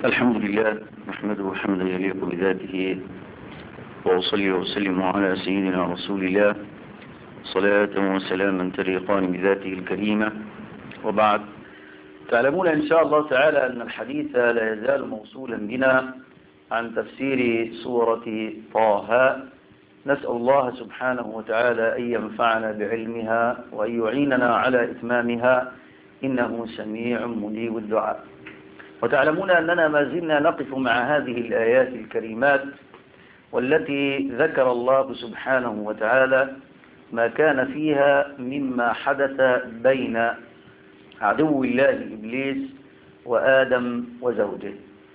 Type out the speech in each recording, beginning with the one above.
الحمد لله نحمده حمدا يليق بذاته وأصلي وأسلم على سيدنا رسول الله صلاة وسلاما تليقان بذاته الكريمة وبعد تعلمون إن شاء الله تعالى أن الحديث لا يزال موصولا بنا عن تفسير سورة طه نسأل الله سبحانه وتعالى أن ينفعنا بعلمها وأن يعيننا على إتمامها إنه سميع مجيب الدعاء وتعلمون أننا ما زلنا نقف مع هذه الآيات الكريمات والتي ذكر الله سبحانه وتعالى ما كان فيها مما حدث بين عدو الله إبليس وآدم وزوجه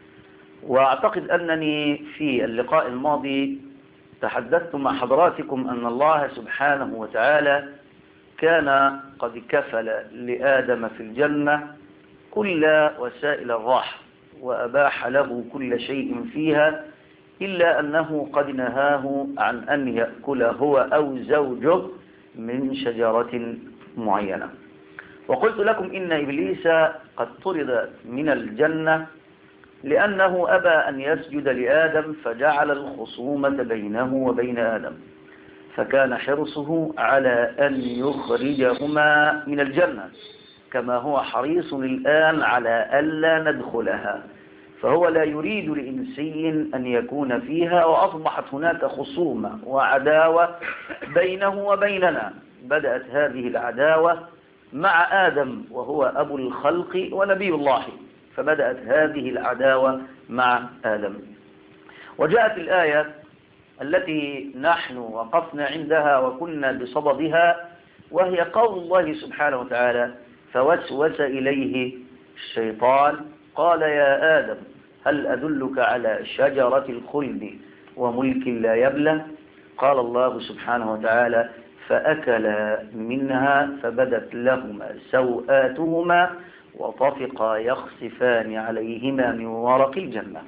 وأعتقد أنني في اللقاء الماضي تحدثت مع حضراتكم أن الله سبحانه وتعالى كان قد كفل لآدم في الجنة كل وسائل الراحة وأباح له كل شيء فيها إلا أنه قد نهاه عن أن يأكل هو أو زوجه من شجرة معينة وقلت لكم إن إبليس قد طرد من الجنة لأنه أبى أن يسجد لآدم فجعل الخصومة بينه وبين آدم فكان حرصه على أن يخرجهما من الجنة كما هو حريص الآن على ألا ندخلها فهو لا يريد لإنسي أن يكون فيها وأصبحت هناك خصومة وعداوة بينه وبيننا بدأت هذه العداوة مع آدم وهو أبو الخلق ونبي الله فبدأت هذه العداوة مع آدم وجاءت الآية التي نحن وقفنا عندها وكنا بصددها وهي قول الله سبحانه وتعالى فوسوس إليه الشيطان قال يا آدم هل أدلك على شجرة الخلد وملك لا يبلى قال الله سبحانه وتعالى فأكلا منها فبدت لهما سوآتهما وطفقا يخسفان عليهما من ورق الجنة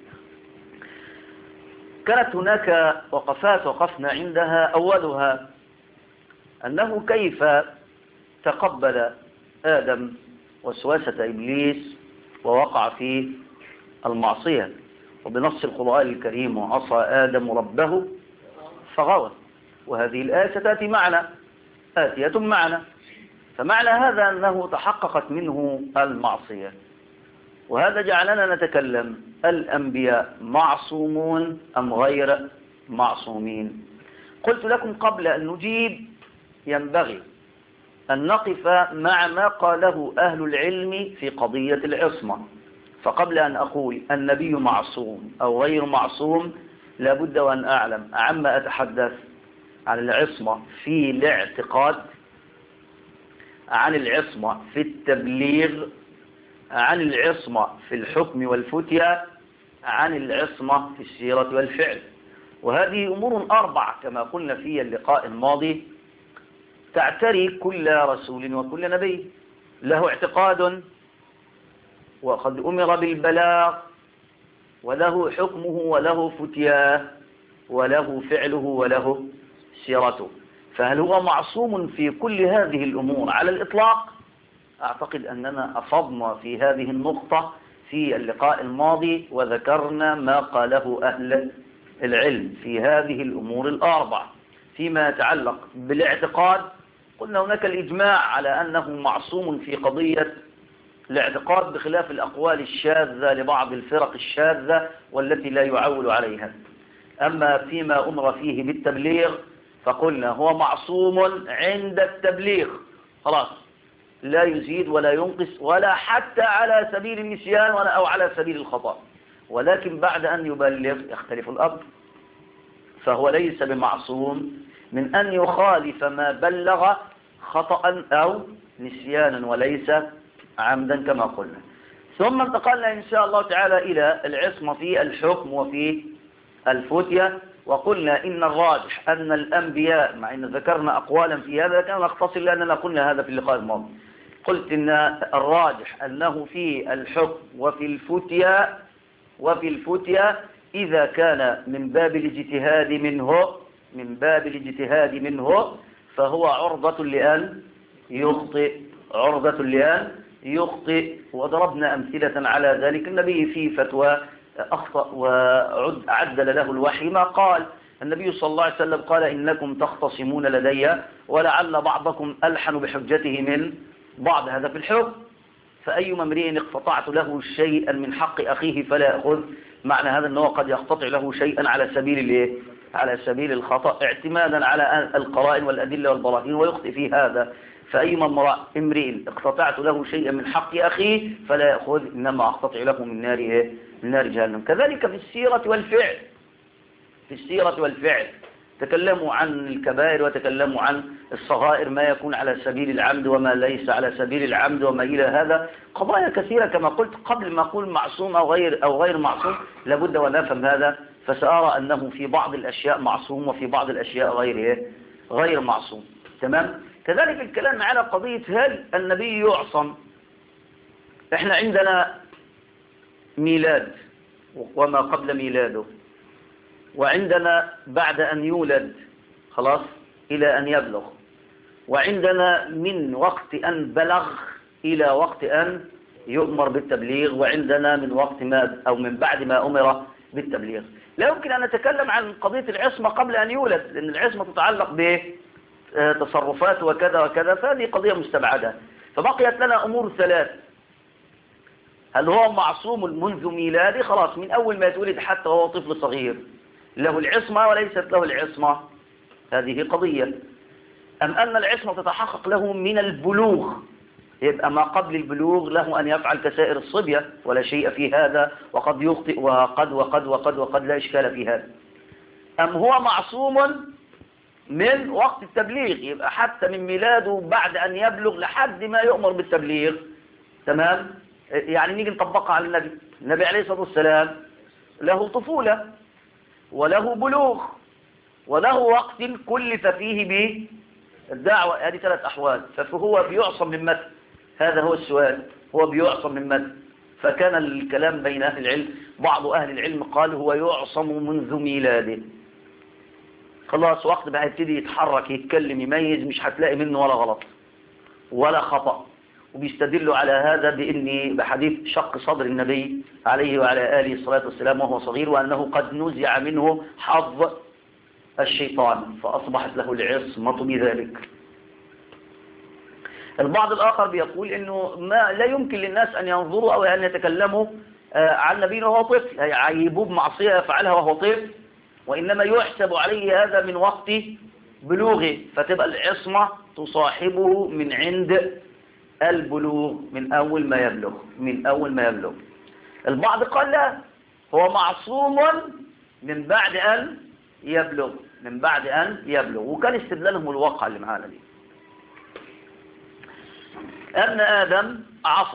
كانت هناك وقفات وقفنا عندها أولها أنه كيف تقبل آدم وسواسة إبليس ووقع في المعصية وبنص القرآن الكريم وعصى آدم ربه فغوى وهذه الآية ستأتي معنا آتية معنا فمعنى هذا أنه تحققت منه المعصية وهذا جعلنا نتكلم الأنبياء معصومون أم غير معصومين قلت لكم قبل أن نجيب ينبغي أن نقف مع ما قاله أهل العلم في قضية العصمة فقبل أن أقول النبي معصوم أو غير معصوم لابد وأن أعلم عما أتحدث عن العصمة في الاعتقاد عن العصمة في التبليغ عن العصمة في الحكم والفتية عن العصمة في السيرة والفعل وهذه أمور أربعة كما قلنا في اللقاء الماضي تعتري كل رسول وكل نبي له اعتقاد وقد أمر بالبلاغ وله حكمه وله فتياه وله فعله وله سيرته فهل هو معصوم في كل هذه الأمور على الإطلاق أعتقد أننا أفضنا في هذه النقطة في اللقاء الماضي وذكرنا ما قاله أهل العلم في هذه الأمور الأربع فيما يتعلق بالاعتقاد قلنا هناك الإجماع على أنه معصوم في قضية الاعتقاد بخلاف الأقوال الشاذة لبعض الفرق الشاذة والتي لا يعول عليها أما فيما أمر فيه بالتبليغ فقلنا هو معصوم عند التبليغ خلاص لا يزيد ولا ينقص ولا حتى على سبيل النسيان ولا أو على سبيل الخطأ ولكن بعد أن يبلغ يختلف الأمر فهو ليس بمعصوم من أن يخالف ما بلغ خطأ أو نسيانا وليس عمدا كما قلنا ثم انتقلنا إن شاء الله تعالى إلى العصمة في الحكم وفي الفتية وقلنا إن الراجح أن الأنبياء مع أن ذكرنا أقوالا في هذا كان نختصر لأننا قلنا هذا في اللقاء الماضي قلت إن الراجح أنه في الحكم وفي الفتية وفي الفتية إذا كان من باب الاجتهاد منه من باب الاجتهاد منه فهو عرضة لأن يخطئ عرضة لأن يخطئ وضربنا أمثلة على ذلك النبي في فتوى أخطأ وعدل له الوحي ما قال النبي صلى الله عليه وسلم قال إنكم تختصمون لدي ولعل بعضكم ألحن بحجته من بعض هذا في الحكم فأي امرئ اقتطعت له شيئا من حق أخيه فلا يأخذ معنى هذا أنه قد يقتطع له شيئا على سبيل الايه على سبيل الخطأ اعتمادا على القرائن والأدلة والبراهين ويخطئ في هذا فأيما امرئ اقتطعت له شيئا من حق أخيه فلا يأخذ إنما أقتطع له من نار إيه؟ من نار جهنم كذلك في السيرة والفعل في السيرة والفعل تكلموا عن الكبائر وتكلموا عن الصغائر ما يكون على سبيل العمد وما ليس على سبيل العمد وما إلى هذا قضايا كثيرة كما قلت قبل ما أقول معصوم أو غير, أو غير معصوم لابد وأن أفهم هذا فسأرى أنه في بعض الأشياء معصوم وفي بعض الأشياء غير غير معصوم تمام كذلك الكلام على قضية هل النبي يعصم احنا عندنا ميلاد وما قبل ميلاده وعندنا بعد أن يولد خلاص إلى أن يبلغ وعندنا من وقت أن بلغ إلى وقت أن يؤمر بالتبليغ وعندنا من وقت ما أو من بعد ما أمر بالتبليغ لا يمكن أن نتكلم عن قضية العصمة قبل أن يولد لأن العصمة تتعلق بتصرفات وكذا وكذا فهذه قضية مستبعدة فبقيت لنا أمور ثلاث هل هو معصوم منذ ميلاده خلاص من أول ما يتولد حتى وهو طفل صغير له العصمة وليست له العصمة هذه قضية أم أن العصمة تتحقق له من البلوغ يبقى ما قبل البلوغ له أن يفعل كسائر الصبية ولا شيء في هذا وقد يخطئ وقد وقد وقد وقد لا إشكال في هذا أم هو معصوم من وقت التبليغ يبقى حتى من ميلاده بعد أن يبلغ لحد ما يؤمر بالتبليغ تمام يعني نيجي نطبقها على النبي النبي عليه الصلاة والسلام له طفولة وله بلوغ وله وقت كلف فيه بالدعوة هذه ثلاث أحوال فهو بيعصم من متى هذا هو السؤال هو بيعصم من متى فكان الكلام بين أهل العلم بعض أهل العلم قال هو يعصم منذ ميلاده خلاص وقت بقى يبتدي يتحرك يتكلم يميز مش هتلاقي منه ولا غلط ولا خطأ وبيستدلوا على هذا بإن بحديث شق صدر النبي عليه وعلى آله الصلاة والسلام وهو صغير وأنه قد نزع منه حظ الشيطان فأصبحت له العصمة بذلك البعض الآخر بيقول أنه ما لا يمكن للناس أن ينظروا أو أن يتكلموا عن نبي وهو طفل يعيبوه بمعصية يفعلها وهو طفل وإنما يحسب عليه هذا من وقت بلوغه فتبقى العصمة تصاحبه من عند البلوغ من أول ما يبلغ من أول ما يبلغ البعض قال لا هو معصوم من بعد أن يبلغ من بعد أن يبلغ وكان استدلالهم الواقع اللي معانا دي أن آدم عصى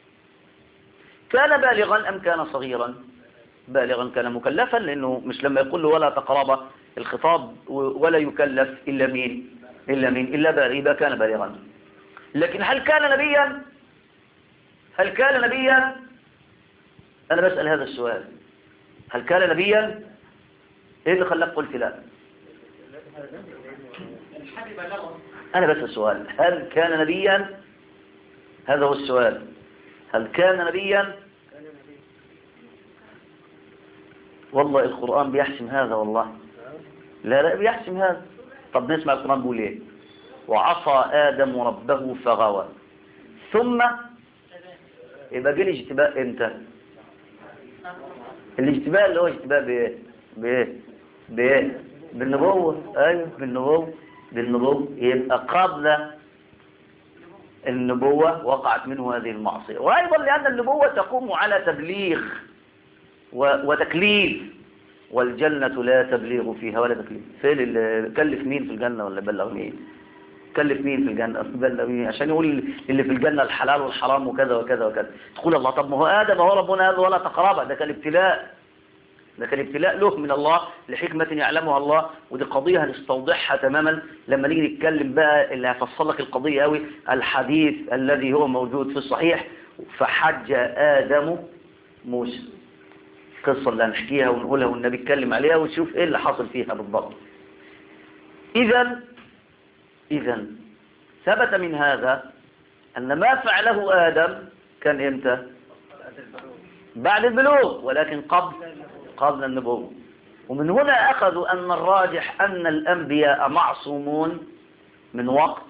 كان بالغا أم كان صغيرا بالغا كان مكلفا لأنه مش لما يقول له ولا تقرب الخطاب ولا يكلف إلا مين إلا مين إلا بالغ كان بالغا لكن هل كان نبيا هل كان نبيا أنا بسأل هذا السؤال هل كان نبيا إيه اللي خلاك قلت لا أنا بسأل سؤال هل كان نبيا هذا هو السؤال هل كان نبيا والله القرآن بيحسم هذا والله لا لا بيحسم هذا طب نسمع القرآن بيقول ايه وعصى آدم ربه فغوى ثم يبقى جه الاجتباء امتى الاجتباء اللي هو اجتباء بايه بايه بايه بالنبوة ايوه بالنبوة بالنبوة يبقى قبل النبوة وقعت منه هذه المعصية وأيضا لأن النبوة تقوم على تبليغ وتكليف والجنة لا تبليغ فيها ولا تكليف فين اللي كلف مين في الجنة ولا بلغ مين كلف مين في الجنة بلغ مين عشان يقول اللي في الجنة الحلال والحرام وكذا وكذا وكذا تقول الله طب ما هو آدم هو ربنا قال ولا تقربا ده كان ابتلاء ده كان ابتلاء له من الله لحكمة يعلمها الله ودي قضية هنستوضحها تماما لما نيجي نتكلم بقى اللي هفصل لك القضية قوي الحديث الذي هو موجود في الصحيح فحج آدم موسى القصة اللي هنحكيها ونقولها والنبي اتكلم عليها ونشوف ايه اللي حصل فيها بالضبط اذا اذا ثبت من هذا أن ما فعله آدم كان إمتى بعد البلوغ ولكن قبل قبل النبوة ومن هنا أخذوا أن الراجح أن الأنبياء معصومون من وقت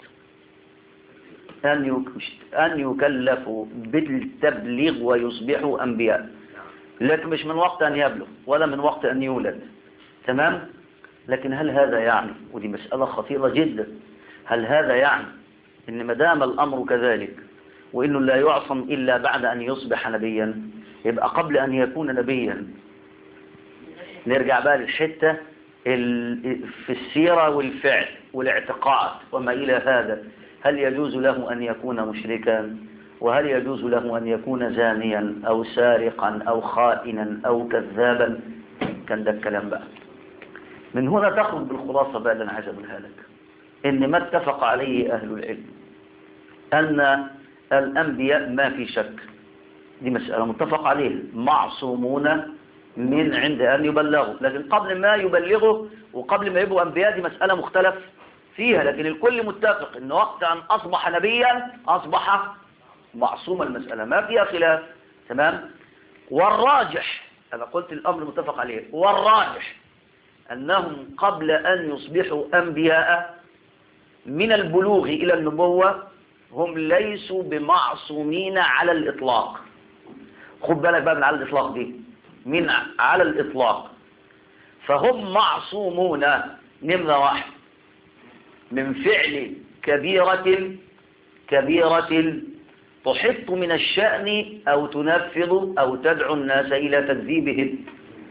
أن أن يكلفوا بالتبليغ ويصبحوا أنبياء لكن مش من وقت أن يبلغ ولا من وقت أن يولد تمام لكن هل هذا يعني ودي مسألة خطيرة جدا هل هذا يعني إن ما دام الأمر كذلك وإنه لا يعصم إلا بعد أن يصبح نبيا يبقى قبل أن يكون نبيا نرجع بقى للحتة في السيرة والفعل والاعتقاد وما إلى هذا هل يجوز له أن يكون مشركا وهل يجوز له أن يكون زانيا أو سارقا أو خائنا أو كذابا كان ده الكلام بقى من هنا تخرج بالخلاصة بقى اللي أنا عايز أقولها لك إن ما اتفق عليه أهل العلم أن الأنبياء ما في شك دي مسألة متفق عليها معصومون من عند أن يبلغوا لكن قبل ما يبلغوا وقبل ما يبقوا أنبياء دي مسألة مختلف فيها لكن الكل متفق أن وقت أن أصبح نبيا أصبح معصوم المسألة ما فيها خلاف تمام والراجح أنا قلت الأمر متفق عليه والراجح أنهم قبل أن يصبحوا أنبياء من البلوغ إلى النبوة هم ليسوا بمعصومين على الإطلاق خد بالك بقى من على الإطلاق دي من على الإطلاق فهم معصومون نمرة واحد من فعل كبيرة كبيرة تحط من الشأن أو تنفذ أو تدعو الناس إلى تكذيبهم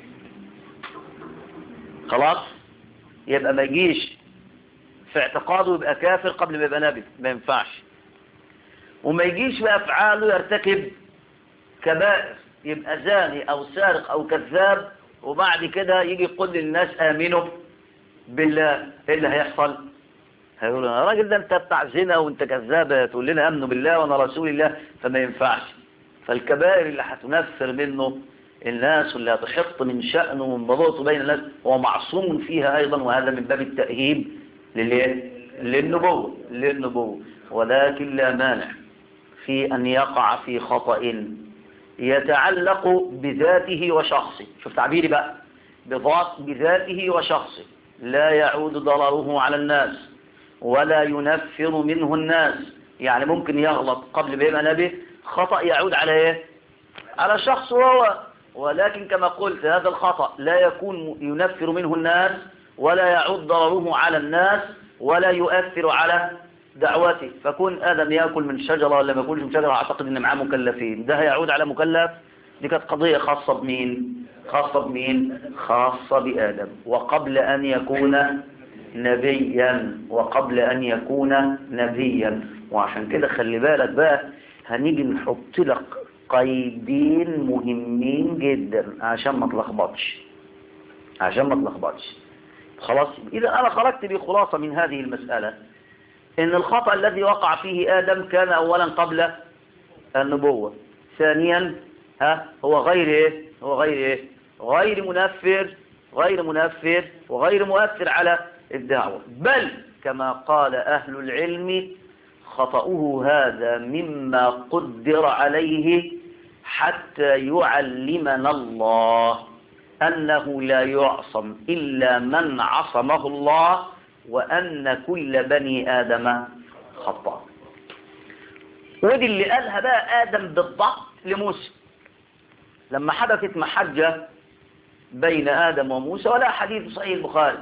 خلاص يبقى ما يجيش في اعتقاده يبقى كافر قبل ما يبقى نبي ما ينفعش وما يجيش في أفعاله يرتكب كبائر يبقى زاني أو سارق أو كذاب وبعد كده يجي يقول للناس آمنوا بالله ايه اللي هيحصل هيقول يا راجل ده انت بتاع زنا وانت كذاب تقول لنا امنوا بالله وانا رسول الله فما ينفعش فالكبائر اللي هتنفر منه الناس واللي هتحط من شأنه ومن ضبطه بين الناس هو معصوم فيها ايضا وهذا من باب التأهيب للنبوة للنبوة ولكن لا مانع في ان يقع في خطأ يتعلق بذاته وشخصه شوف تعبيري بقى بذات بذاته وشخصه لا يعود ضرره على الناس ولا ينفر منه الناس يعني ممكن يغلط قبل ما يبقى نبي خطأ يعود على ايه على شخص هو ولكن كما قلت هذا الخطأ لا يكون ينفر منه الناس ولا يعود ضرره على الناس ولا يؤثر على دعوته فكون آدم يأكل من شجرة ولا ما يأكلش من شجرة أعتقد إن معاه مكلفين ده هيعود على مكلف دي كانت قضية خاصة بمين خاصة بمين خاصة بآدم وقبل أن يكون نبيا وقبل أن يكون نبيا وعشان كده خلي بالك بقى هنيجي نحط لك قيدين مهمين جدا عشان ما تلخبطش عشان ما تلخبطش خلاص إذا أنا خرجت بخلاصة من هذه المسألة إن الخطأ الذي وقع فيه آدم كان أولا قبل النبوة ثانيا ها هو غير إيه هو غير إيه غير منفر غير منفر وغير مؤثر على الدعوة بل كما قال أهل العلم خطأه هذا مما قدر عليه حتى يعلمنا الله أنه لا يعصم إلا من عصمه الله وأن كل بني آدم خطأ ودي اللي قالها بقى آدم بالضبط لموسى لما حدثت محجة بين آدم وموسى ولا حديث صحيح البخاري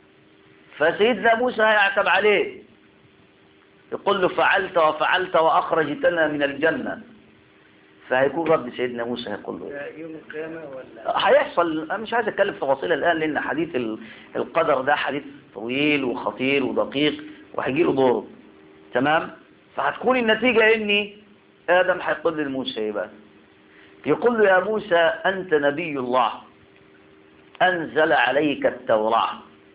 فسيدنا موسى هيعتب عليه يقول له فعلت وفعلت وأخرجتنا من الجنة فهيكون رد سيدنا موسى هيقول له يوم القيامة ولا هيحصل أنا مش عايز أتكلم في تفاصيل الآن لأن حديث ال- القدر ده حديث طويل وخطير ودقيق وهيجي له دوره تمام فهتكون النتيجة إني آدم هيقول لموسى إيه بقى يقول له يا موسى أنت نبي الله أنزل عليك التوراة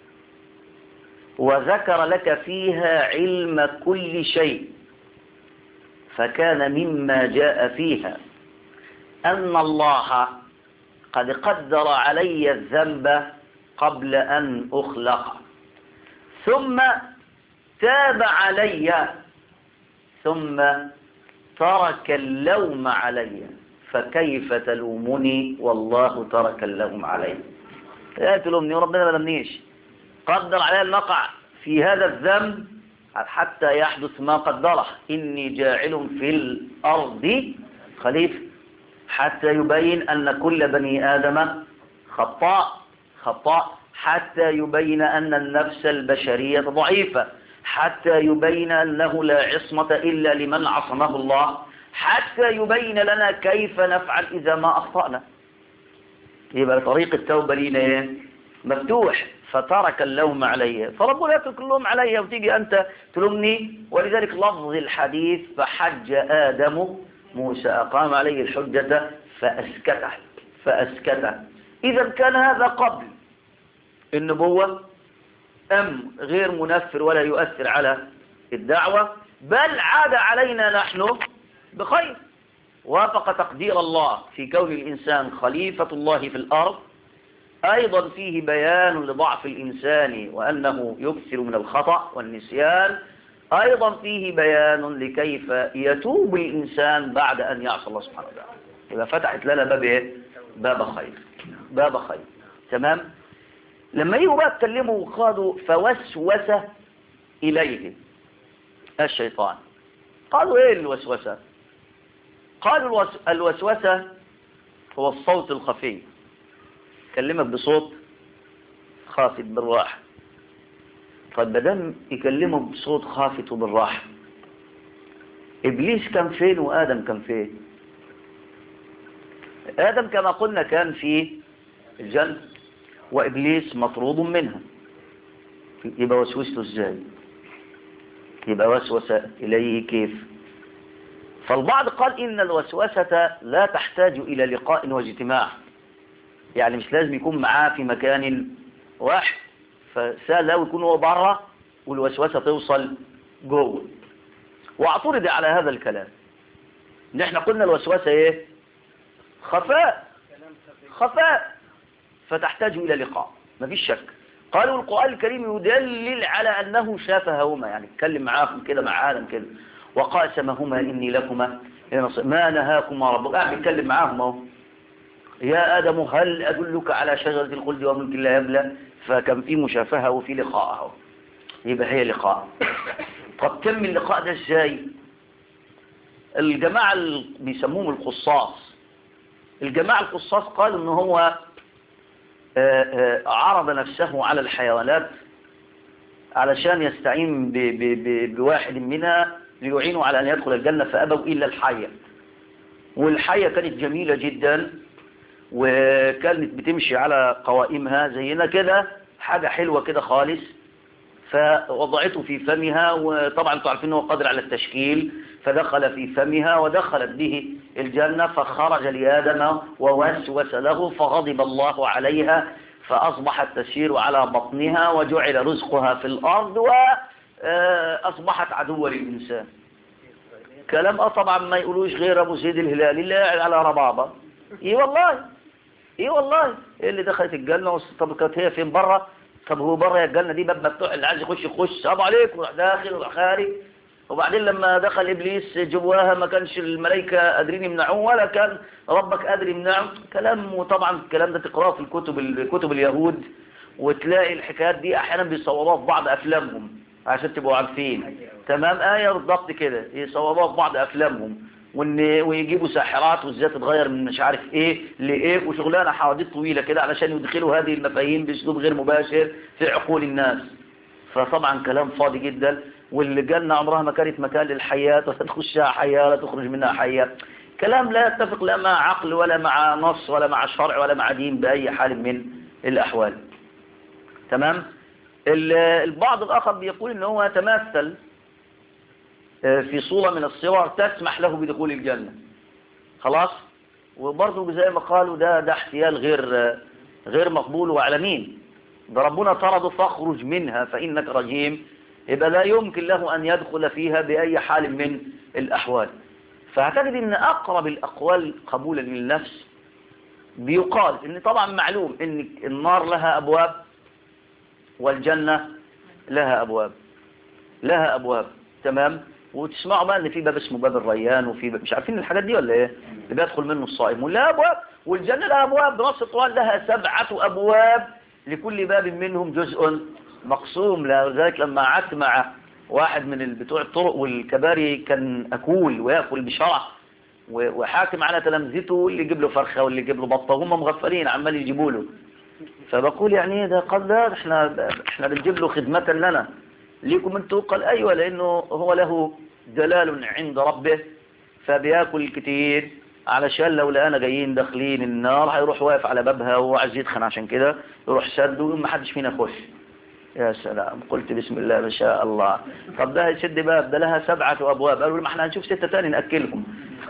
وذكر لك فيها علم كل شيء فكان مما جاء فيها أن الله قد قدر علي الذنب قبل أن أخلق ثم تاب علي ثم ترك اللوم علي فكيف تلومني والله ترك اللوم علي لا تلومني وربنا ما لمنيش قدر علي النقع في هذا الذنب حتى يحدث ما قدره إني جاعل في الأرض خليفة حتى يبين أن كل بني آدم خطاء خطاء حتى يبين أن النفس البشرية ضعيفة حتى يبين أنه لا عصمة إلا لمن عصمه الله حتى يبين لنا كيف نفعل إذا ما أخطأنا يبقى طريق التوبة لنا مفتوح فترك اللوم علي فربنا يترك اللوم علي وتيجي أنت تلومني ولذلك لفظ الحديث فحج آدم موسى أقام عليه الحجة فأسكته فأسكته إذا كان هذا قبل النبوة أم غير منفر ولا يؤثر على الدعوة بل عاد علينا نحن بخير وافق تقدير الله في كون الإنسان خليفة الله في الأرض أيضا فيه بيان لضعف الإنسان وأنه يكثر من الخطأ والنسيان أيضا فيه بيان لكيف يتوب الإنسان بعد أن يعصى الله سبحانه وتعالى إذا فتحت لنا باب إيه؟ باب خير باب خير تمام لما يجوا بقى اتكلموا وقالوا فوسوس إليه الشيطان قالوا إيه الوسوسة قالوا الوسوسة هو الصوت الخفي يكلمك بصوت خافت بالراحة طيب بدل يكلمه بصوت خافت وبالراحة إبليس كان فين وآدم كان فين آدم كما قلنا كان في الجنة وإبليس مطرود منها يبقى وسوسته ازاي يبقى وسوس إليه كيف فالبعض قال إن الوسوسة لا تحتاج إلى لقاء واجتماع يعني مش لازم يكون معاه في مكان واحد فسهل لو يكون هو بره والوسوسة توصل جوه واعترض على هذا الكلام ان احنا قلنا الوسوسة ايه خفاء خفاء فتحتاج الى لقاء مفيش شك قالوا القرآن الكريم يدلل على انه شافهما يعني اتكلم معاهم كده مع عالم كده وقاسمهما اني لكما ما نهاكما ربك قاعد بيتكلم معاهم اهو يا آدم هل أدلك على شجرة الخلد وملك لا يبلى فكان في مشافهة وفي لقاء اهو يبقى هي لقاء طب تم اللقاء ده ازاي الجماعة اللي بيسموهم القصاص الجماعة القصاص قالوا ان هو عرض نفسه على الحيوانات علشان يستعين ب ب ب بواحد منها ليعينه على أن يدخل الجنة فأبوا إلا الحية والحية كانت جميلة جدا وكانت بتمشي على قوائمها زينا كده حاجة حلوة كده خالص فوضعته في فمها وطبعا انتوا عارفين هو قادر على التشكيل فدخل في فمها ودخلت به الجنة فخرج لآدم ووسوس له فغضب الله عليها فأصبحت تسير على بطنها وجعل رزقها في الأرض وأصبحت عدوا للإنسان كلام اه طبعا ما يقولوش غير أبو سيد الهلالي اللي قاعد على ربابة ايه والله ايه والله ايه اللي دخلت الجنة طب كانت هي فين بره طب هو بره يا الجنة دي باب مفتوح اللي عايز يخش يخش السلام عليكم وراح داخل وراح خارج وبعدين لما دخل إبليس جواها ما كانش الملائكة قادرين يمنعوه ولا كان ربك قادر يمنعه كلام وطبعا الكلام ده تقراه في الكتب كتب اليهود وتلاقي الحكايات دي أحيانا بيصوروها في بعض أفلامهم عشان تبقوا عارفين تمام آية بالضبط كده يصوروها في بعض أفلامهم وان ويجيبوا ساحرات وازاي تتغير من مش عارف ايه لايه وشغلانه حواديت طويله كده علشان يدخلوا هذه المفاهيم باسلوب غير مباشر في عقول الناس فطبعا كلام فاضي جدا والجنة عمرها ما كانت مكان للحياة ولا تخشها حياة ولا تخرج منها حياة كلام لا يتفق لا مع عقل ولا مع نص ولا مع شرع ولا مع دين بأي حال من الأحوال تمام البعض الآخر بيقول ان هو يتمثل في صورة من الصور تسمح له بدخول الجنة خلاص وبرضه زي ما قالوا ده ده احتيال غير غير مقبول وعلى مين ده ربنا طرده فاخرج منها فإنك رجيم يبقى لا يمكن له أن يدخل فيها بأي حال من الأحوال فاعتقد أن أقرب الأقوال قبولا للنفس بيقال أن طبعا معلوم أن النار لها أبواب والجنة لها أبواب لها أبواب تمام وتسمعوا بقى ان في باب اسمه باب الريان وفي باب مش عارفين الحاجات دي ولا ايه اللي بيدخل منه الصائم ولا ابواب والجنه لها ابواب بنص القران لها سبعه ابواب لكل باب منهم جزء مقسوم لذلك لما قعدت مع واحد من بتوع الطرق والكباري كان اكول وياكل بشرع و- وحاكم على تلامذته واللي يجيب له فرخه واللي يجيب له بطه هم مغفلين عمال يجيبوا له فبقول يعني ايه ده قال لا احنا احنا بنجيب له خدمة لنا ليكم انتوا قال ايوه لانه هو له جلال عند ربه فبياكل كتير علشان لو لقانا جايين داخلين النار هيروح واقف على بابها وهو عايز يدخن عشان كده يروح سده وما حدش فينا يخش يا سلام قلت بسم الله ما شاء الله طب ده هيسد باب ده لها سبعة أبواب قالوا لي ما احنا هنشوف ستة تاني نأكلهم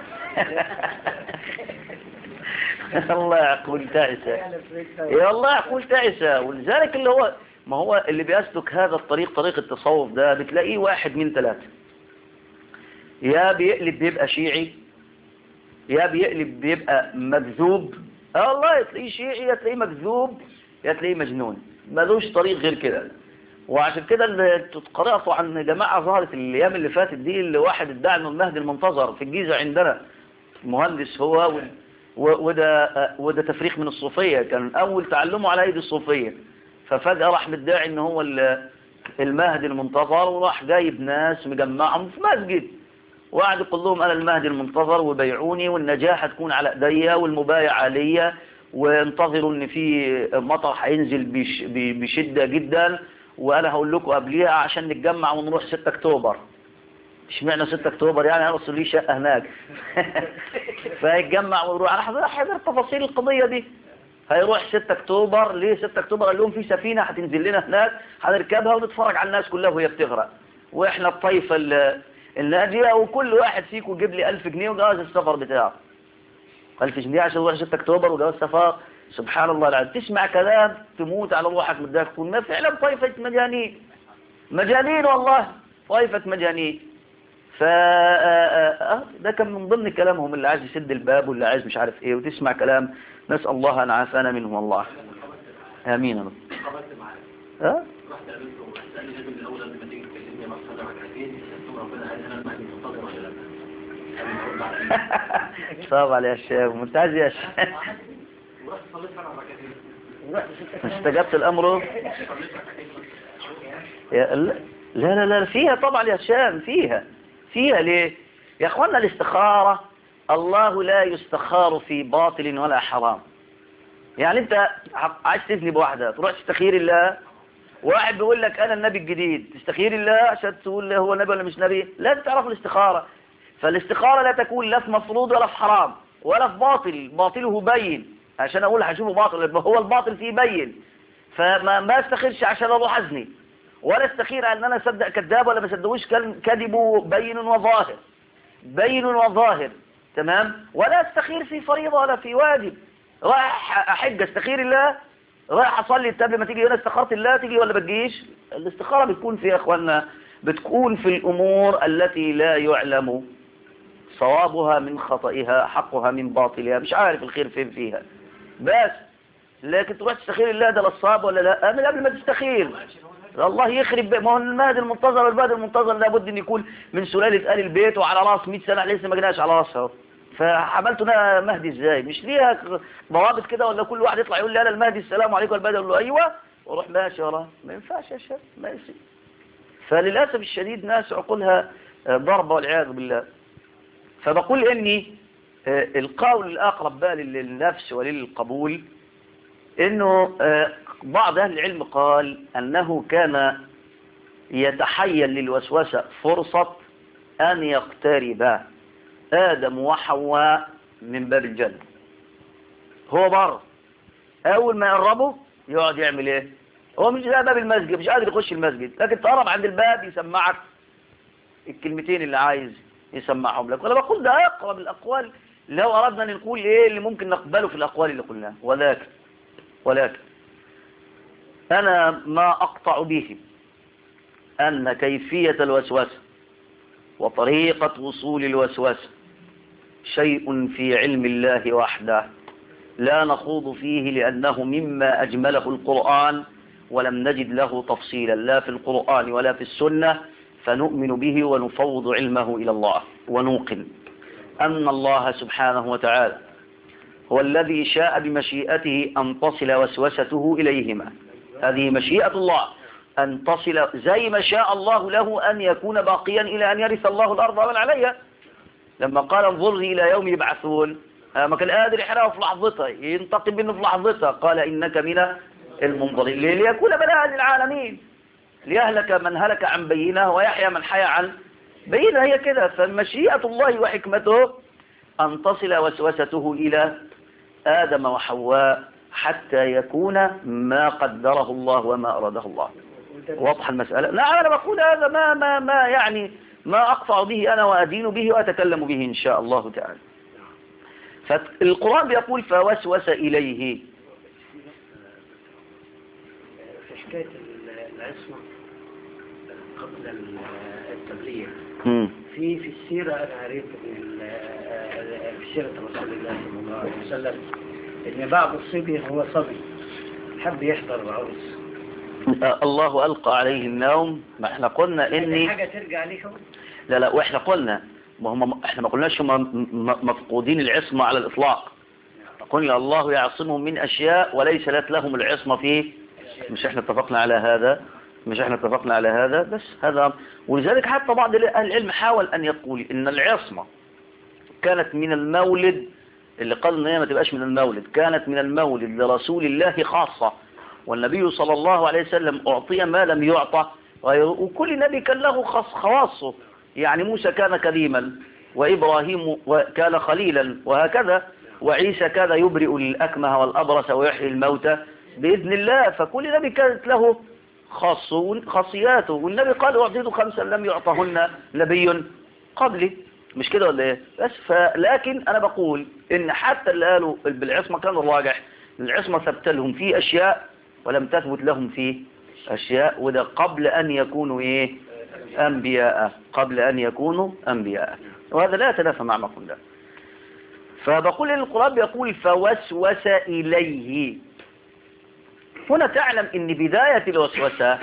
الله يعقول تعسة يا الله يعقول تعسة ولذلك اللي هو ما هو اللي بيسلك هذا الطريق طريق التصوف ده بتلاقيه واحد من ثلاثة يا بيقلب بيبقى شيعي يا بيقلب بيبقى مكذوب اه والله تلاقيه شيعي يا تلاقيه مكذوب يا تلاقيه مجنون ملوش طريق غير كده وعشان كده اللي قرأتوا عن جماعة ظهرت الأيام اللي فاتت دي اللي واحد ادعى انه المهدي المنتظر في الجيزة عندنا مهندس هو وال- و- وده آه، وده تفريق من الصوفية كان أول تعلمه على أيدي الصوفية ففجأة راح مدعي ان هو ال- المهدي المنتظر وراح جايب ناس مجمعهم في مسجد وقعد يقول لهم انا المهدي المنتظر وبيعوني والنجاح هتكون على ايديا والمبايع عليا وانتظروا ان في مطر هينزل بش- ب- بشدة جدا وانا هقول لكم قبليها عشان نتجمع ونروح 6 اكتوبر اشمعنى 6 اكتوبر يعني انا اصل لي شقه هناك فيتجمع ويروح انا حضر حضر تفاصيل القضيه دي هيروح 6 اكتوبر ليه 6 اكتوبر قال لهم في سفينه هتنزل لنا هناك هنركبها ونتفرج على الناس كلها وهي بتغرق واحنا الطائفه ال- الناجيه وكل واحد فيكم يجيب لي 1000 جنيه وجواز السفر بتاعه 1000 جنيه عشان تروح 6 اكتوبر وجواز سفر سبحان الله العظيم تسمع كلام تموت على روحك من الضحك تقول ما فعلا طائفه مجانين مجانين والله طائفه مجانين ف آه، ده كان من ضمن كلامهم اللي عايز يسد الباب واللي عايز مش عارف ايه وتسمع كلام نسأل الله ان عافانا منهم والله امين يا رب ها رحت قابلته وسألني لازم الأول قبل ما تيجي تكلمني ما تصلي ركعتين قلت له ربنا قال أنا المهدي منتظر ولا لا؟ قال لي رد عليا صعب على يا شيخ ممتاز يا شيخ ورحت صليت أنا ركعتين استجبت الامر يا لا لا لا فيها طبعا يا شام فيها فيها ليه يا اخوانا الاستخارة الله لا يستخار في باطل ولا حرام يعني انت عايز تزني بواحدة تروح تستخير الله واحد بيقول لك انا النبي الجديد تستخير الله عشان تقول له هو نبي ولا مش نبي لازم تعرف الاستخارة فالاستخارة لا تكون لا في مفروض ولا في حرام ولا في باطل باطله بين عشان اقول هشوفه باطل يبقى هو الباطل فيه بين فما ما استخيرش عشان اروح ازني ولا استخير ان انا اصدق كذاب ولا ما اصدقوش كل- كذبه بين وظاهر بين وظاهر تمام ولا استخير في فريضة ولا في واجب رايح احج استخير الله رايح اصلي طب لما تيجي هنا استخرت الله تيجي ولا بتجيش الاستخارة بتكون في يا اخوانا بتكون في الامور التي لا يعلم صوابها من خطئها حقها من باطلها مش عارف الخير فين فيها بس لكن تروح تستخير الله ده للصواب ولا لا من قبل ما تستخير الله يخرب بي- ما هو المهدي المنتظر والمهدي المنتظر لابد ان يكون من سلالة آل البيت وعلى راس 100 سنة لسه ما جيناش على راسها فعملته انا مهدي ازاي مش ليها ضوابط كده ولا كل واحد يطلع يقول لي انا المهدي السلام عليكم والبدر يقول له ايوه واروح ماشي وراه ما ينفعش يا شيخ ما يصير فللاسف الشديد ناس عقولها آه، ضربه والعياذ بالله فبقول اني آه، القول الاقرب بقى للنفس وللقبول انه آه، بعض اهل العلم قال انه كان يتحين للوسوسة فرصة ان يقترب ادم وحواء من باب الجنة هو بره اول ما يقربوا يقعد يعمل ايه هو مش ده باب المسجد مش قادر يخش المسجد لكن تقرب عند الباب يسمعك الكلمتين اللي عايز يسمعهم لك ولا بقول ده اقرب الاقوال لو اردنا ان نقول ايه اللي ممكن نقبله في الاقوال اللي قلناها ولكن ولكن انا ما اقطع به ان كيفية الوسوسة وطريقة وصول الوسوسة شيء في علم الله وحده لا نخوض فيه لأنه مما أجمله القرآن ولم نجد له تفصيلا لا في القرآن ولا في السنة فنؤمن به ونفوض علمه إلى الله ونوقن أن الله سبحانه وتعالى هو الذي شاء بمشيئته أن تصل وسوسته إليهما هذه مشيئة الله أن تصل زي ما شاء الله له أن يكون باقيا إلى أن يرث الله الأرض ومن عليها لما قال انظرني إلى يوم يبعثون ما كان قادر يحرقه في لحظتها ينتقم منه في لحظتها قال إنك من المنظرين ليكون بلاء للعالمين ليهلك من هلك عن بينه ويحيى من حيا عن بينه هي كده فمشيئة الله وحكمته أن تصل وسوسته إلى آدم وحواء حتى يكون ما قدره الله وما أراده الله واضح المسألة نعم أنا بقول هذا ما ما ما يعني ما أقطع به أنا وأدين به وأتكلم به إن شاء الله تعالى فالقرآن بيقول فوسوس إليه في حكاية العصمة قبل التبليغ مم. في في السيرة أنا قريت من ال- في سيرة رسول الله صلى الله عليه وسلم إن بعض الصبي هو صبي حب يحضر عرس آه، الله ألقى عليه النوم ما احنا قلنا دي إني حاجة ترجع ليهم لا لا واحنا قلنا ما هم احنا ما قلناش هم م- مفقودين العصمة على الإطلاق قلنا الله يعصمهم من أشياء وليست لهم العصمة فيه مش احنا اتفقنا على هذا مش احنا اتفقنا على هذا بس هذا ولذلك حتى بعض أهل العلم حاول أن يقول إن العصمة كانت من المولد اللي قال ان هي ما تبقاش من المولد كانت من المولد لرسول الله خاصة والنبي صلى الله عليه وسلم أعطي ما لم يعطى غيره وكل نبي كان له خاص خواصه يعني موسى كان كريما وإبراهيم كان خليلا وهكذا وعيسى كان يبرئ الأكمه والأبرص ويحيي الموتى بإذن الله فكل نبي كانت له خاصه خاصياته والنبي قال أعطيته خمسا لم يعطهن نبي قبلي مش كده ولا ايه بس فلكن انا بقول ان حتى اللي قالوا بالعصمة كان الراجح إن العصمة ثبت لهم في اشياء ولم تثبت لهم في اشياء وده قبل ان يكونوا ايه انبياء قبل ان يكونوا انبياء وهذا لا يتنافى مع ما قلنا فبقول ان القرآن بيقول فوسوس اليه هنا تعلم ان بداية الوسوسة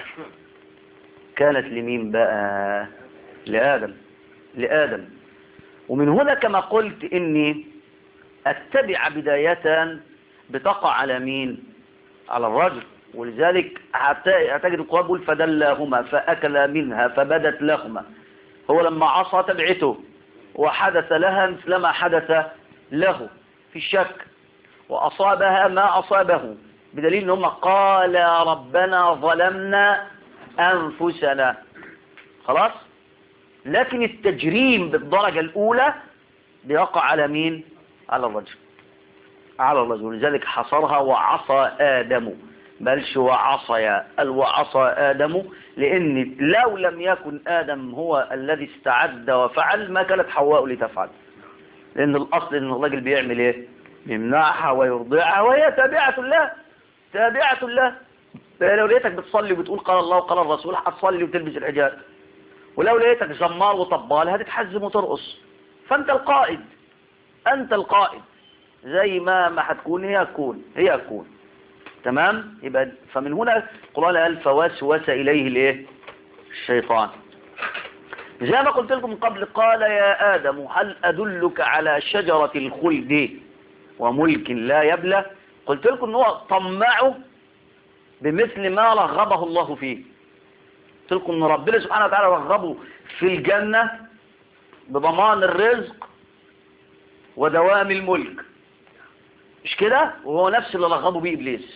كانت لمين بقى لآدم لآدم ومن هنا كما قلت إني أتبع بداية بتقع على مين على الرجل ولذلك هتجد القرآن بيقول فدلاهما فأكلا منها فبدت لهما هو لما عصى تبعته وحدث لها مثل ما حدث له في الشك وأصابها ما أصابه بدليل أنهم قال ربنا ظلمنا أنفسنا خلاص لكن التجريم بالدرجة الأولى بيقع على مين على الرجل على الرجل لذلك حصرها وعصى آدم بلش وعصى قال وعصى آدم لأن لو لم يكن آدم هو الذي استعد وفعل ما كانت حواء لتفعل لأن الأصل أن الراجل بيعمل إيه يمنعها ويرضعها وهي تابعة له تابعة له لو لقيتك بتصلي وبتقول قال الله وقال الرسول هتصلي وتلبس الحجاب ولو لقيتك زمار وطبال هتتحزم وترقص فانت القائد انت القائد زي ما ما هتكون هي هتكون هي هتكون تمام يبقى فمن هنا القرآن قال فوسوس إليه الايه الشيطان زي ما قلت لكم من قبل قال يا آدم هل أدلك على شجرة الخلد وملك لا يبلى قلت لكم ان هو طمعه بمثل ما رغبه الله فيه قلت لكم ان ربنا سبحانه وتعالى رغبه في الجنة بضمان الرزق ودوام الملك مش كده وهو نفس اللي رغبه بيه ابليس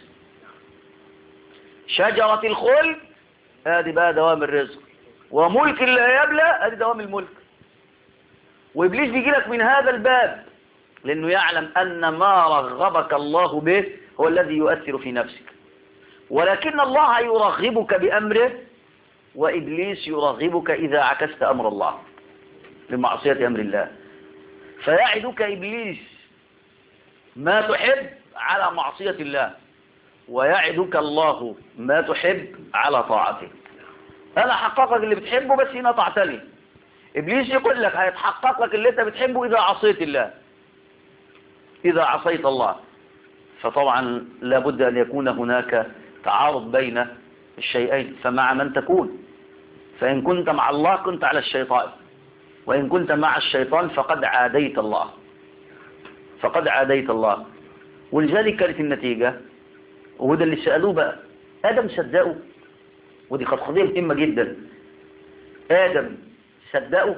شجرة الخلد ادي بقى دوام الرزق وملك لا يبلى ادي دوام الملك وابليس بيجي لك من هذا الباب لانه يعلم ان ما رغبك الله به هو الذي يؤثر في نفسك ولكن الله يرغبك بامره وإبليس يرغبك إذا عكست أمر الله لمعصية أمر الله فيعدك إبليس ما تحب على معصية الله ويعدك الله ما تحب على طاعته أنا حققك اللي بتحبه بس هنا طاعتني إبليس يقول لك هيتحقق لك اللي أنت بتحبه إذا عصيت الله إذا عصيت الله فطبعا لابد أن يكون هناك تعارض بين الشيئين فمع من تكون فإن كنت مع الله كنت على الشيطان وإن كنت مع الشيطان فقد عاديت الله فقد عاديت الله ولذلك كانت النتيجة وده اللي سألوه بقى آدم صدقه ودي قد قضية مهمة جدا آدم صدقه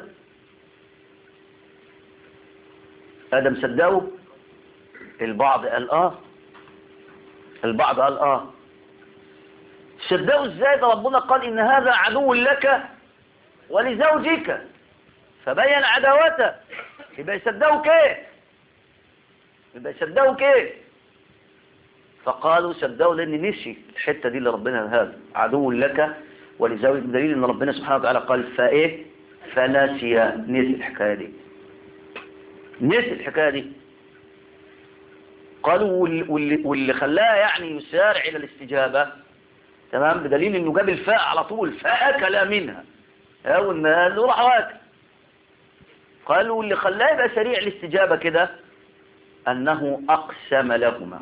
آدم صدقه البعض قال آه البعض قال آه صدقوا ازاي ده ربنا قال إن هذا عدو لك ولزوجك فبين عداوته يبقى يصدقوا كيف يبقى يصدقوا كيف فقالوا صدقوا لان نسي الحته دي اللي ربنا هذا عدو لك ولزوجك دليل ان ربنا سبحانه وتعالى قال فايه فنسي نسي الحكايه دي نسي الحكايه دي قالوا واللي, واللي, واللي خلاها يعني يسارع الى الاستجابه تمام بدليل انه جاب الفاء على طول فاكل منها اول ما قال له راح واكل قالوا اللي خلاه يبقى سريع الاستجابة كده أنه أقسم لهما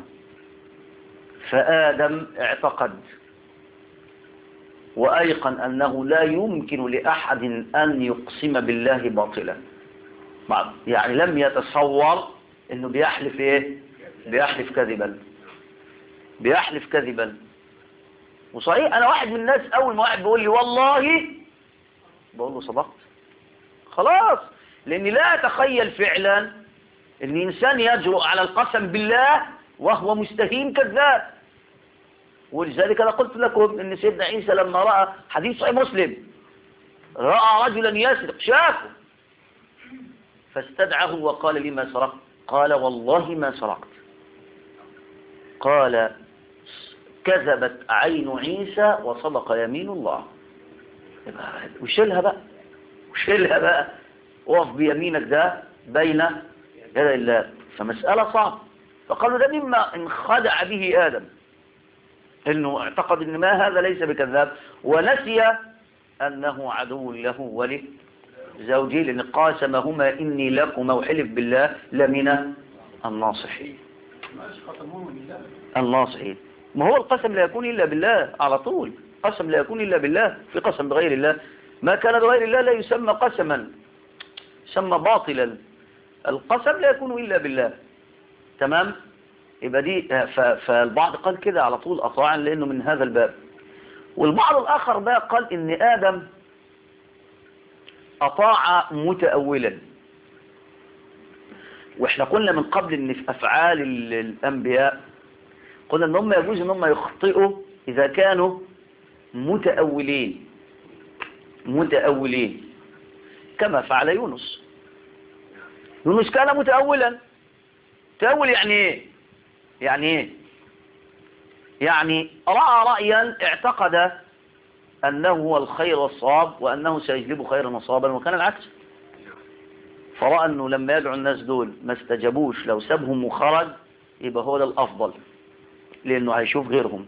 فآدم اعتقد وأيقن أنه لا يمكن لأحد أن يقسم بالله باطلا يعني لم يتصور أنه بيحلف إيه بيحلف كذبا بيحلف كذبا وصحيح أنا واحد من الناس أول ما واحد بيقول لي والله بقول له صدقت خلاص لأني لا أتخيل فعلا أن إنسان يجرؤ على القسم بالله وهو مستهين كذاب ولذلك أنا قلت لكم أن سيدنا عيسى لما رأى حديث صحيح مسلم رأى رجلا يسرق شافه فاستدعه وقال لي ما سرقت قال والله ما سرقت قال كذبت عين عيسى وصدق يمين الله وشيلها بقى وشيلها بقى وقف بيمينك ده بين يدي الله فمسألة صعبة فقالوا ده مما انخدع به آدم انه اعتقد ان ما هذا ليس بكذاب ونسي انه عدو له ولزوجه لان قاسمهما اني لكما وحلف بالله لمن الناصحين الناصحين ما هو القسم لا يكون الا بالله على طول قسم لا يكون الا بالله في قسم بغير الله ما كان بغير الله لا يسمى قسما يسمى باطلا القسم لا يكون إلا بالله تمام يبقى دي فالبعض قال كده على طول أطاعا لأنه من هذا الباب والبعض الآخر بقى قال إن آدم أطاع متأولا وإحنا قلنا من قبل إن في أفعال الأنبياء قلنا إن هم يجوز إن هم يخطئوا إذا كانوا متأولين متأولين كما فعل يونس يونس كان متأولا تأول يعني ايه يعني ايه يعني رأى رأيا اعتقد أنه هو الخير والصواب وأنه سيجلب خيرا وصوابا وكان العكس فرأى أنه لما يدعو الناس دول ما استجابوش لو سابهم وخرج يبقى هو ده الأفضل لأنه هيشوف غيرهم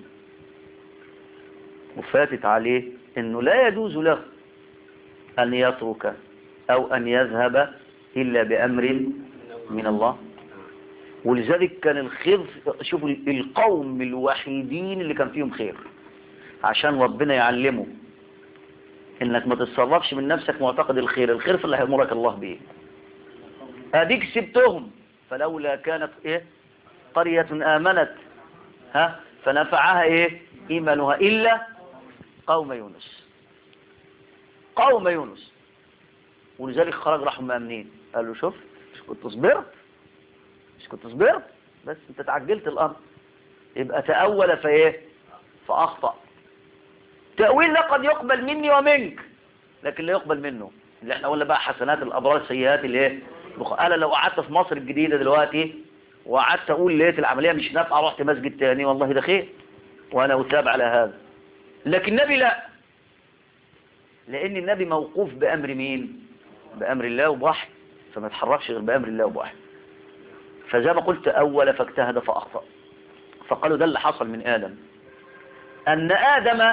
وفاتت عليه أنه لا يجوز له أن يترك أو أن يذهب إلا بأمر من الله ولذلك كان الخير شوفوا القوم الوحيدين اللي كان فيهم خير عشان ربنا يعلمه انك ما تتصرفش من نفسك معتقد الخير الخير في اللي هيأمرك الله به اديك سبتهم فلولا كانت ايه قرية آمنت ها فنفعها ايه ايمانها الا قوم يونس قوم يونس ولذلك خرج راحوا مأمنين قال له شوف مش كنت صبرت مش كنت صبرت بس انت تعجلت الامر يبقى تأول فايه فأخطأ تأويل ده قد يقبل مني ومنك لكن لا يقبل منه اللي احنا قلنا بقى حسنات الأبرار سيئات اللي ايه انا لو قعدت في مصر الجديدة دلوقتي وقعدت اقول لقيت العملية مش نافعة رحت مسجد تاني والله ده خير وانا اتابع على هذا لكن النبي لا لان النبي موقوف بامر مين بامر الله وبوحي فما تحركش غير بامر الله وبوحي فزي ما قلت اول فاجتهد فاخطأ فقالوا ده اللي حصل من ادم ان ادم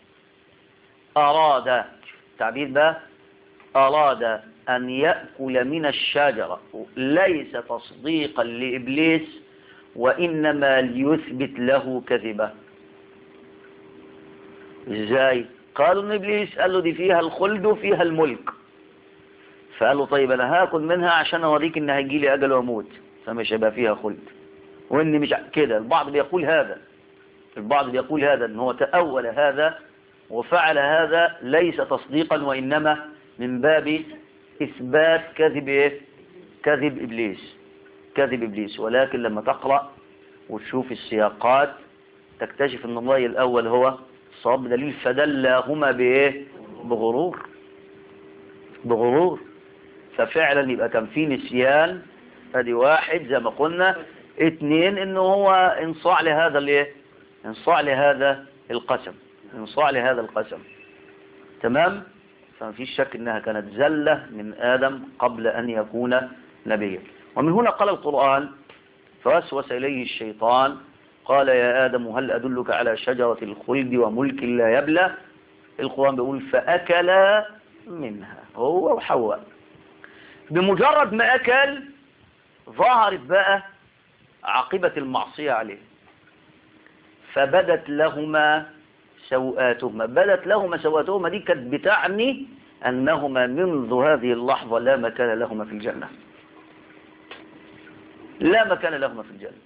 اراد تعبير بقى اراد ان يأكل من الشجرة ليس تصديقا لابليس وانما ليثبت له كذبه ازاي قالوا ان ابليس قال له دي فيها الخلد وفيها الملك فقال له طيب انا هاكل منها عشان اوريك ان هيجي لي اجل واموت فمش هيبقى فيها خلد وان مش ع- كده البعض بيقول هذا البعض بيقول هذا ان هو تأول هذا وفعل هذا ليس تصديقا وانما من باب اثبات كذب ايه كذب ابليس كذب ابليس ولكن لما تقرأ وتشوف السياقات تكتشف ان الرأي الاول هو صواب دليل فدلاهما بايه بغرور بغرور ففعلا يبقى كان في نسيان ادي واحد زي ما قلنا اتنين انه هو انصاع لهذا الايه انصاع لهذا القسم انصاع لهذا القسم تمام فما فيش شك انها كانت زلة من ادم قبل ان يكون نبيا ومن هنا قال القرآن فوسوس اليه الشيطان قال يا آدم هل أدلك على شجرة الخلد وملك لا يبلى القرآن بيقول فأكلا منها هو وحواء بمجرد ما أكل ظهرت بقى عاقبة المعصية عليه فبدت لهما سوآتهما بدت لهما سوآتهما دي كانت بتعني أنهما منذ هذه اللحظة لا مكان لهما في الجنة لا مكان لهما في الجنة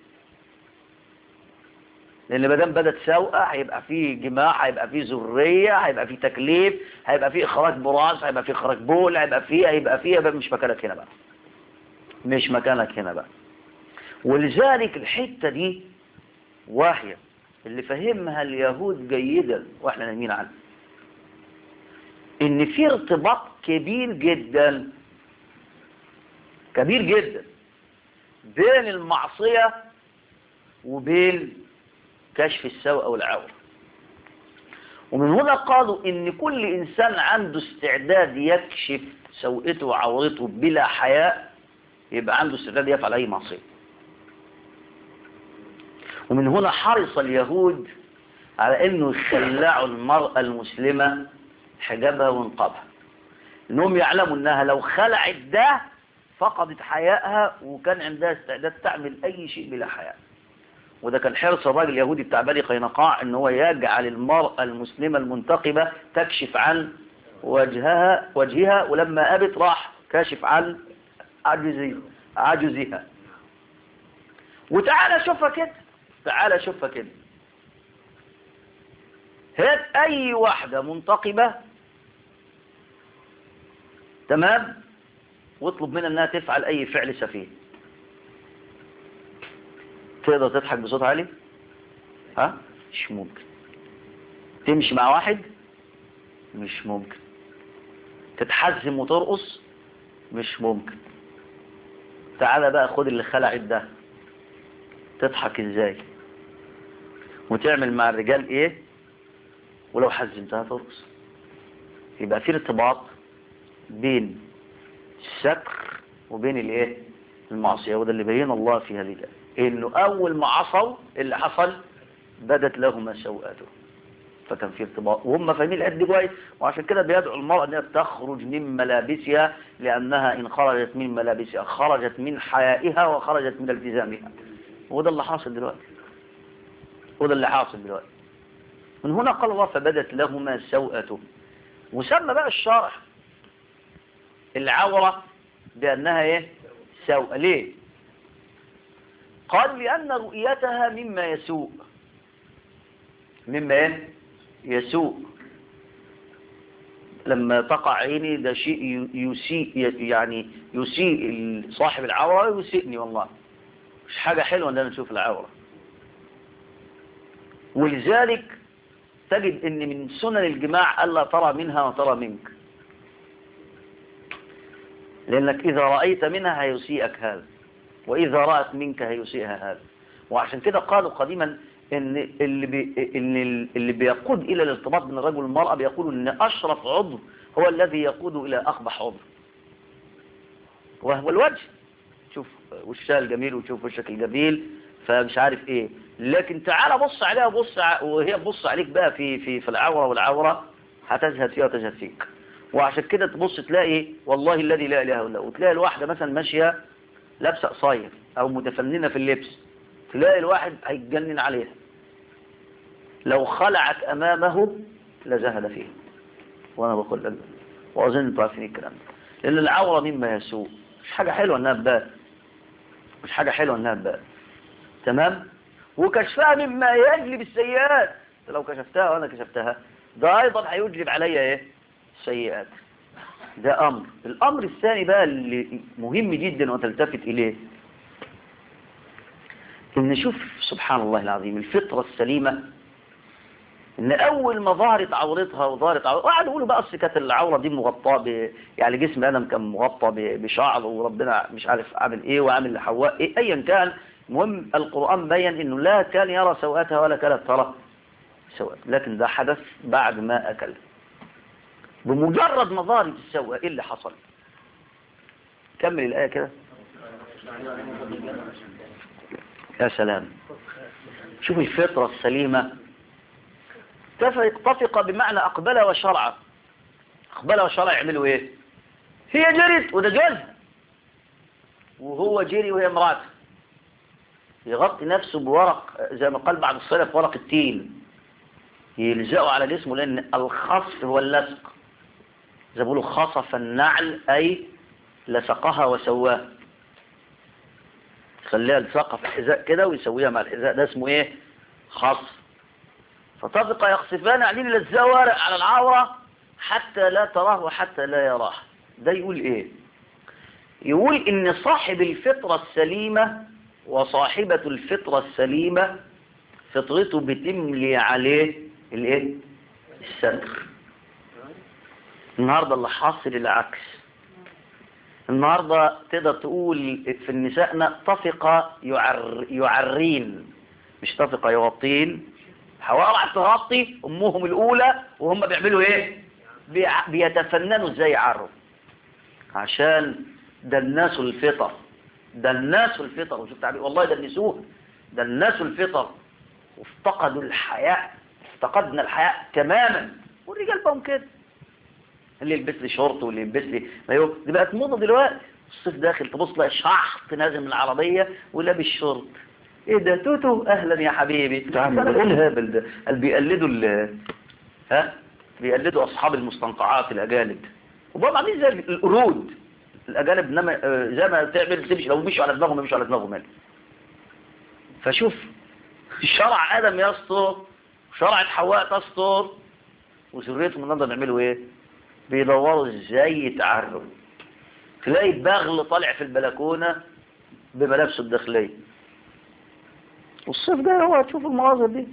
لان ما دام بدت سوءة هيبقى فيه جماع هيبقى فيه ذريه هيبقى فيه تكليف هيبقى فيه اخراج براس هيبقى فيه اخراج بول هيبقى فيه هيبقى فيه يبقى مش مكانك هنا بقى مش مكانك هنا بقى ولذلك الحتة دي واهية اللي فهمها اليهود جيدا واحنا نايمين عنها ان في ارتباط كبير جدا كبير جدا بين المعصية وبين كشف السوء أو العورة ومن هنا قالوا إن كل إنسان عنده استعداد يكشف سوءته وعورته بلا حياء يبقى عنده استعداد يفعل أي معصية ومن هنا حرص اليهود على إنه يخلعوا المرأة المسلمة حجابها ونقابها إنهم يعلموا إنها لو خلعت ده فقدت حيائها وكان عندها استعداد تعمل أي شيء بلا حياء وده كان حرص الراجل اليهودي بتاع بني قينقاع ان هو يجعل المرأة المسلمة المنتقبة تكشف عن وجهها وجهها ولما أبت راح كاشف عن عجزها عجزها وتعالى شوفها كده تعالى شوفها كده هات اي واحدة منتقبة تمام واطلب منها انها تفعل اي فعل سفيه تقدر تضحك بصوت عالي ها مش ممكن تمشي مع واحد مش ممكن تتحزم وترقص مش ممكن تعالى بقى خد اللي خلعت ده تضحك ازاي وتعمل مع الرجال ايه ولو حزمتها ترقص يبقى في ارتباط بين السكر وبين الايه المعصية وده اللي بين الله في هذه الآية انه اول ما عصوا اللي حصل بدت لهما سوءاته فكان في ارتباط وهم فاهمين الآية دي كويس وعشان كده بيدعو المرأة انها تخرج من ملابسها لانها ان خرجت من ملابسها خرجت من حيائها وخرجت من التزامها وده اللي حاصل دلوقتي وده اللي حاصل دلوقتي من هنا قال الله فبدت لهما سوءته وسمى بقى الشارع العورة بأنها ايه سوء ليه قال لأن رؤيتها مما يسوء مما ايه يسوء لما تقع عيني ده شيء يسيء يعني يسيء صاحب العورة يسيئني والله مش حاجة حلوة ان انا نشوف العورة ولذلك تجد ان من سنن الجماع ألا ترى منها وترى منك لأنك إذا رأيت منها هيسيئك هذا وإذا رأت منك هيسيئها هذا وعشان كده قالوا قديما إن اللي, بي إن اللي بيقود إلى الارتباط بين الرجل والمرأة بيقولوا إن أشرف عضو هو الذي يقود إلى أقبح عضو وهو الوجه شوف وشها الجميل وتشوف وشك الجميل فمش عارف ايه لكن تعال بص عليها بص ع... وهي بص عليك بقى في في في العورة والعورة هتزهد فيها وتزهد فيك وعشان كده تبص تلاقي والله الذي لا اله الا هو وتلاقي الواحدة مثلا ماشية لابسه قصير او متفننة في اللبس تلاقي الواحد هيتجنن عليها لو خلعت امامه لا زهد فيه وانا بقول لك واظن انتوا عارفين الكلام ده لان العوره مما يسوء مش حاجه حلوه انها تبان مش حاجه حلوه انها تبان تمام وكشفها مما يجلب السيئات لو كشفتها وانا كشفتها ده ايضا هيجلب عليا ايه سيئات ده امر الامر الثاني بقى اللي مهم جدا وتلتفت اليه ان نشوف سبحان الله العظيم الفطرة السليمة ان اول ما ظهرت عورتها وظهرت عورتها وقعدوا يقولوا بقى اصل كانت العورة دي مغطاة ب... يعني جسم ادم كان مغطى ب... بشعر وربنا مش عارف عامل ايه وعامل لحواء ايه ايا كان المهم القرآن بين انه لا كان يرى سوءاتها ولا كانت ترى سوءات لكن ده حدث بعد ما اكل بمجرد ما ظهرت السوءة ايه اللي حصل كمل الآية كده يا سلام شوف الفطرة السليمة تفق بمعنى أقبل وشرع أقبل وشرع يعملوا إيه هي جرت وده جوزها وهو جري وهي امراته يغطي نفسه بورق زي ما قال بعض السلف ورق التين يلزقوا على جسمه لأن الخصف هو اللصق زي بيقولوا خصف النعل أي لصقها وسواها خليها لصقها في الحذاء كده ويسويها مع الحذاء ده اسمه ايه خصف فطفق يخصفان عليه للزوارق على العورة حتى لا تراه وحتى لا يراه ده يقول ايه يقول ان صاحب الفطرة السليمة وصاحبة الفطرة السليمة فطرته بتملي عليه الايه الستر النهاردة اللي حاصل العكس النهاردة تقدر تقول في النساءنا طفق يعر يعرين مش طفق يغطين حواء راح تغطي امهم الاولى وهم بيعملوا ايه بيع- بيتفننوا ازاي يعروا عشان دنسوا الفطر دنسوا الفطر وشوف تعبير والله دنسوه دنسوا الفطر وافتقدوا الحياء افتقدنا الحياء تماما والرجال بقوا كده اللي يلبس لي شورت واللي يلبس لي مايو دي بقت موضه دلوقتي الصيف داخل تبص لها شحط نازل من العربيه ولابس شورت ايه ده توتو اهلا يا حبيبي تعال ايه الهبل ده اللي بيقلدوا ال ها بيقلدوا اصحاب المستنقعات الاجانب وبقوا عاملين زي القرود الاجانب انما آه، زي ما تعمل تمشي لو مشوا على دماغهم يمشوا على دماغهم مال فشوف شرع ادم يستر شرعت حواء تستر وذريتهم النهارده بيعملوا ايه بيدوروا ازاي يتعروا تلاقي بغل طالع في البلكونة بملابسه الداخلية والصيف ده هو تشوف المناظر دي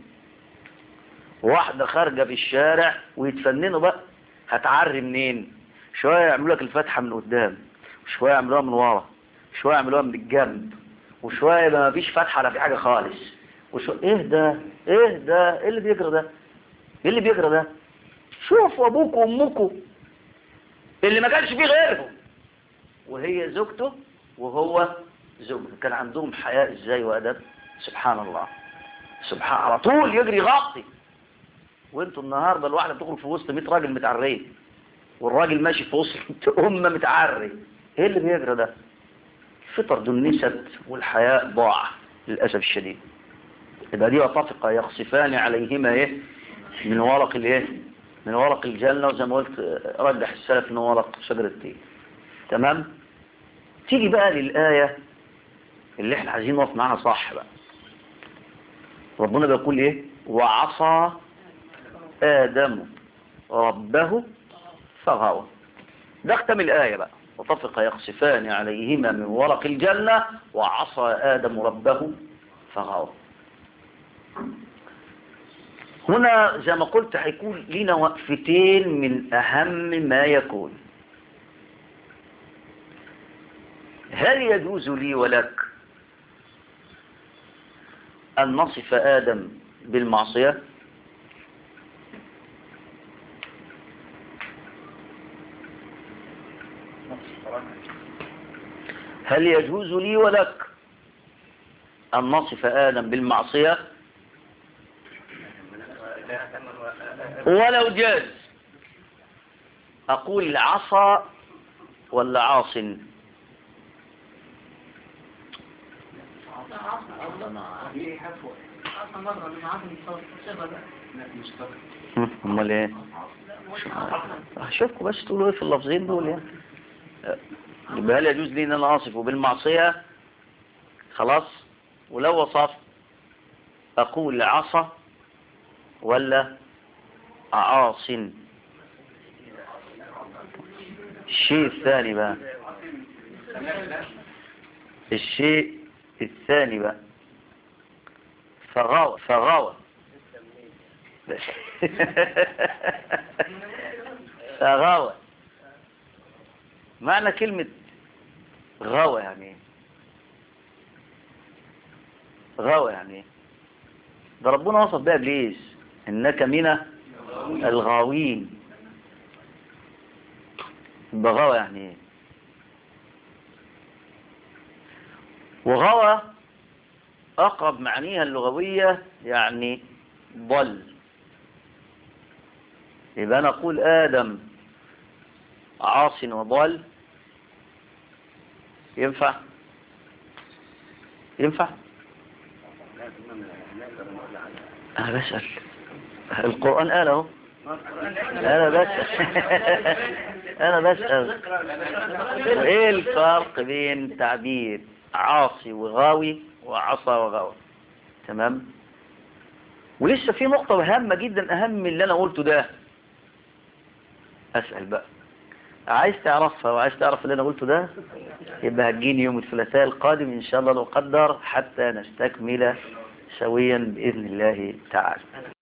واحدة خارجة في الشارع ويتفننوا بقى هتعري منين شوية يعملوا لك الفتحة من قدام وشوية يعملوها من ورا شوية يعملوها من الجنب وشوية ما فيش فتحة ولا في حاجة خالص وشو ايه ده ايه ده ايه اللي بيجرى ده ايه اللي بيجرى ده شوفوا ابوكم وامكم اللي ما كانش فيه غيرهم وهي زوجته وهو زوجته كان عندهم حياء ازاي وادب سبحان الله سبحان على طول يجري يغطي وانتوا النهارده الواحده بتخرج في وسط 100 راجل متعرين والراجل ماشي في وسط امه متعري ايه اللي بيجرى ده الفطر دنست والحياء ضاع للاسف الشديد يبقى دي وطفق يخصفان عليهما ايه من ورق الايه من ورق الجنة وزي ما قلت آه، رجح السلف انه ورق شجرة التين تمام تيجي بقى للآية اللي احنا عايزين نقف معاها صح بقى ربنا بيقول ايه وعصى آدم ربه فغوى ده اختم الآية بقى وطفق يخصفان عليهما من ورق الجنة وعصى آدم ربه فغوى هنا زي ما قلت هيكون لنا وقفتين من أهم ما يكون هل يجوز لي ولك أن نصف آدم بالمعصية هل يجوز لي ولك أن نصف آدم بالمعصية ولو جاز أقول عصى ولا عاص عصا مرة من عدم الصوت صفة بقى هم، امال ايه اشوفكم بس تقولوا ايه في اللفظين دول يعني أه، يبقى هل يجوز لي ان انا اصفه بالمعصية خلاص ولو وصفت اقول عصا ولا عاص الشيء الثاني بقى الشيء الثاني بقى فغاوى فغاوى فغاوى معنى كلمة غاوى يعني ايه غاوى يعني ايه ده ربنا وصف بها ابليس انك من الغاوين بغاوى يعني ايه وغوى أقرب معانيها اللغوية يعني ضل يبقى أنا أقول آدم عاص وضل ينفع ينفع أنا بسأل القرآن قال أهو أنا بسأل أنا بسأل إيه الفرق بين تعبير عاصي وغاوي وعصى وغاوي تمام ولسه في نقطة هامة جدا أهم من اللي أنا قلته ده أسأل بقى عايز تعرفها وعايز تعرف اللي أنا قلته ده يبقى هتجيني يوم الثلاثاء القادم إن شاء الله لو قدر حتى نستكمل سويا بإذن الله تعالى